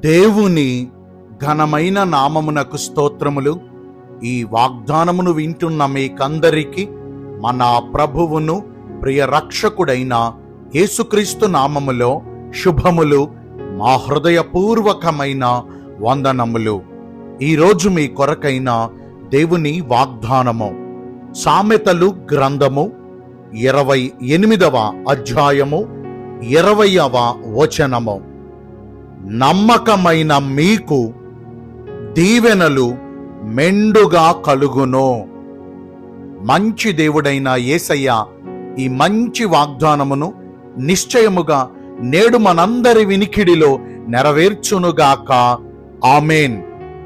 దేవుని ఘనమైన నామమునకు స్తోత్రములు ఈ వాగ్దానమును వింటున్న మీకందరికీ మన ప్రభువును ప్రియ రక్షకుడైన యేసుక్రీస్తు నామములో శుభములు మా హృదయపూర్వకమైన వందనములు ఈరోజు మీ కొరకైన దేవుని వాగ్దానము సామెతలు గ్రంథము ఇరవై ఎనిమిదవ అధ్యాయము ఇరవయవ వచనము నమ్మకమైన మీకు దీవెనలు మెండుగా కలుగును మంచి దేవుడైన యేసయ్య ఈ మంచి వాగ్దానమును నిశ్చయముగా నేడు మనందరి వినికిడిలో నెరవేర్చునుగాక ఆమెన్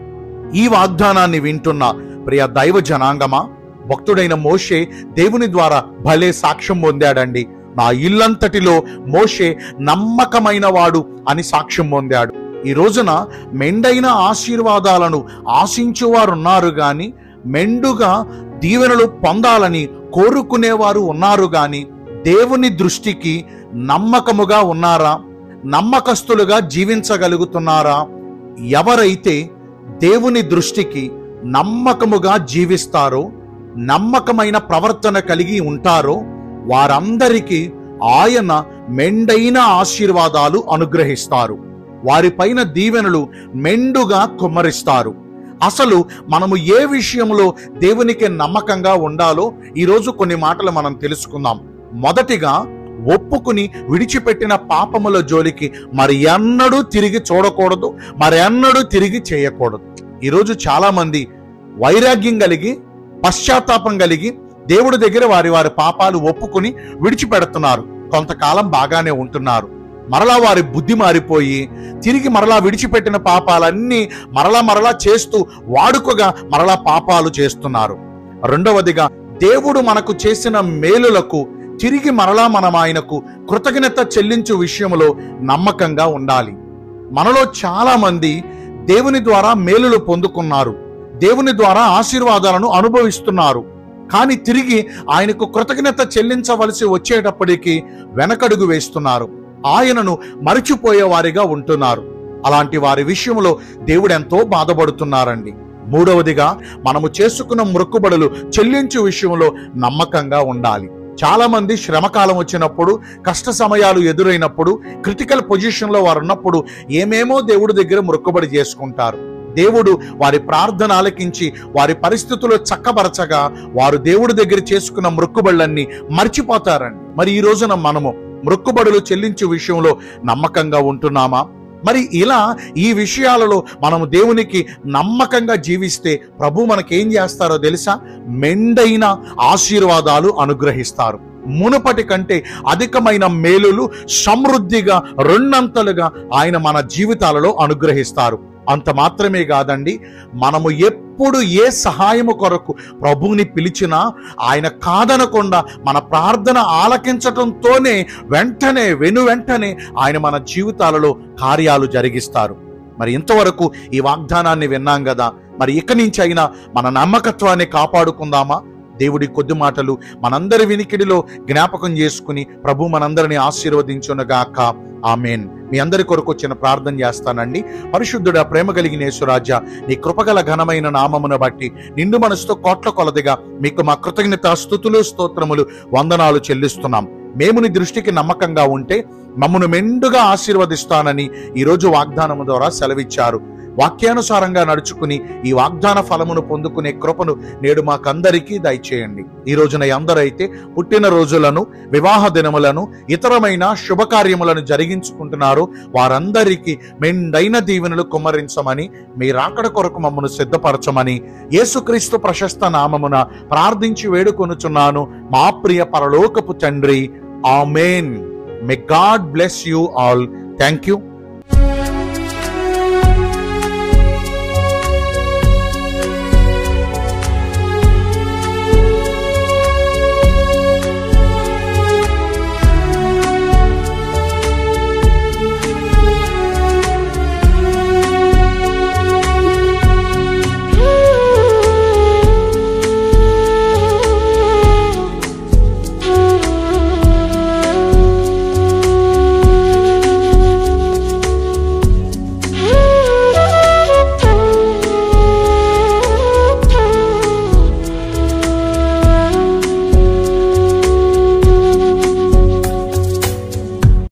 ఈ వాగ్దానాన్ని వింటున్న ప్రియ దైవ జనాంగమా భక్తుడైన మోషే దేవుని ద్వారా భలే సాక్ష్యం పొందాడండి నా ఇల్లంతటిలో మోషే నమ్మకమైన వాడు అని సాక్ష్యం పొందాడు ఈ రోజున మెండైన ఆశీర్వాదాలను ఆశించువారు ఉన్నారు గాని మెండుగా దీవెనలు పొందాలని కోరుకునేవారు ఉన్నారు గాని దేవుని దృష్టికి నమ్మకముగా ఉన్నారా నమ్మకస్తులుగా జీవించగలుగుతున్నారా ఎవరైతే దేవుని దృష్టికి నమ్మకముగా జీవిస్తారో నమ్మకమైన ప్రవర్తన కలిగి ఉంటారో వారందరికీ ఆయన మెండైన ఆశీర్వాదాలు అనుగ్రహిస్తారు వారిపైన దీవెనలు మెండుగా కుమ్మరిస్తారు అసలు మనము ఏ విషయంలో దేవునికి నమ్మకంగా ఉండాలో ఈరోజు కొన్ని మాటలు మనం తెలుసుకుందాం మొదటిగా ఒప్పుకుని విడిచిపెట్టిన పాపముల జోలికి మరి ఎన్నడూ తిరిగి చూడకూడదు మరి ఎన్నడూ తిరిగి చేయకూడదు ఈరోజు చాలా మంది వైరాగ్యం కలిగి పశ్చాత్తాపం కలిగి దేవుడి దగ్గర వారి వారి పాపాలు ఒప్పుకుని విడిచిపెడుతున్నారు కొంతకాలం బాగానే ఉంటున్నారు మరలా వారి బుద్ధి మారిపోయి తిరిగి మరలా విడిచిపెట్టిన పాపాలన్నీ మరలా మరలా చేస్తూ వాడుకగా మరలా పాపాలు చేస్తున్నారు రెండవదిగా దేవుడు మనకు చేసిన మేలులకు తిరిగి మరలా మనం ఆయనకు కృతజ్ఞత చెల్లించు విషయంలో నమ్మకంగా ఉండాలి మనలో చాలా మంది దేవుని ద్వారా మేలులు పొందుకున్నారు దేవుని ద్వారా ఆశీర్వాదాలను అనుభవిస్తున్నారు కానీ తిరిగి ఆయనకు కృతజ్ఞత చెల్లించవలసి వచ్చేటప్పటికి వెనకడుగు వేస్తున్నారు ఆయనను మరిచిపోయే వారిగా ఉంటున్నారు అలాంటి వారి విషయంలో దేవుడు ఎంతో బాధపడుతున్నారండి మూడవదిగా మనము చేసుకున్న మొక్కుబడులు చెల్లించు విషయంలో నమ్మకంగా ఉండాలి చాలా మంది శ్రమకాలం వచ్చినప్పుడు కష్ట సమయాలు ఎదురైనప్పుడు క్రిటికల్ పొజిషన్ లో వారు ఉన్నప్పుడు ఏమేమో దేవుడి దగ్గర మొక్కుబడి చేసుకుంటారు దేవుడు వారి ప్రార్థన ఆలకించి వారి పరిస్థితులు చక్కబరచగా వారు దేవుడి దగ్గర చేసుకున్న మొక్కుబడులన్నీ మర్చిపోతారండి మరి ఈ రోజున మనము మొక్కుబడులు చెల్లించే విషయంలో నమ్మకంగా ఉంటున్నామా మరి ఇలా ఈ విషయాలలో మనము దేవునికి నమ్మకంగా జీవిస్తే ప్రభు మనకేం చేస్తారో తెలుసా మెండైన ఆశీర్వాదాలు అనుగ్రహిస్తారు మునుపటి కంటే అధికమైన మేలులు సమృద్ధిగా రెండంతలుగా ఆయన మన జీవితాలలో అనుగ్రహిస్తారు అంత మాత్రమే కాదండి మనము ఎప్పుడు ఏ సహాయము కొరకు ప్రభువుని పిలిచినా ఆయన కాదనకుండా మన ప్రార్థన ఆలకించటంతోనే వెంటనే వెను వెంటనే ఆయన మన జీవితాలలో కార్యాలు జరిగిస్తారు మరి ఇంతవరకు ఈ వాగ్దానాన్ని విన్నాం కదా మరి ఇక నుంచి అయినా మన నమ్మకత్వాన్ని కాపాడుకుందామా దేవుడి కొద్ది మాటలు మనందరి వినికిడిలో జ్ఞాపకం చేసుకుని ప్రభు మనందరిని ఆశీర్వదించునగాక ఆమెన్ మీ అందరి కొరకు వచ్చిన ప్రార్థన చేస్తానండి పరిశుద్ధుడ ప్రేమ కలిగిన యేసురాజా నీ కృపగల ఘనమైన నామమును బట్టి నిండు మనసుతో కోట్ల కొలదిగా మీకు మా కృతజ్ఞత స్థుతులు స్తోత్రములు వందనాలు చెల్లిస్తున్నాం మేము నీ దృష్టికి నమ్మకంగా ఉంటే మమ్మను మెండుగా ఆశీర్వదిస్తానని ఈరోజు వాగ్దానము ద్వారా సెలవిచ్చారు వాక్యానుసారంగా నడుచుకుని ఈ వాగ్దాన ఫలమును పొందుకునే కృపను నేడు మాకందరికీ దయచేయండి ఈ రోజున ఎందరైతే పుట్టిన రోజులను వివాహ దినములను ఇతరమైన శుభకార్యములను జరిగించుకుంటున్నారో వారందరికీ మెండైన దీవెనలు కుమ్మరించమని మీ రాకడ కొరకు మమ్మను సిద్ధపరచమని యేసుక్రీస్తు ప్రశస్త నామమున ప్రార్థించి వేడుకొనుచున్నాను మా ప్రియ పరలోకపు తండ్రి amen may God bless you all thank you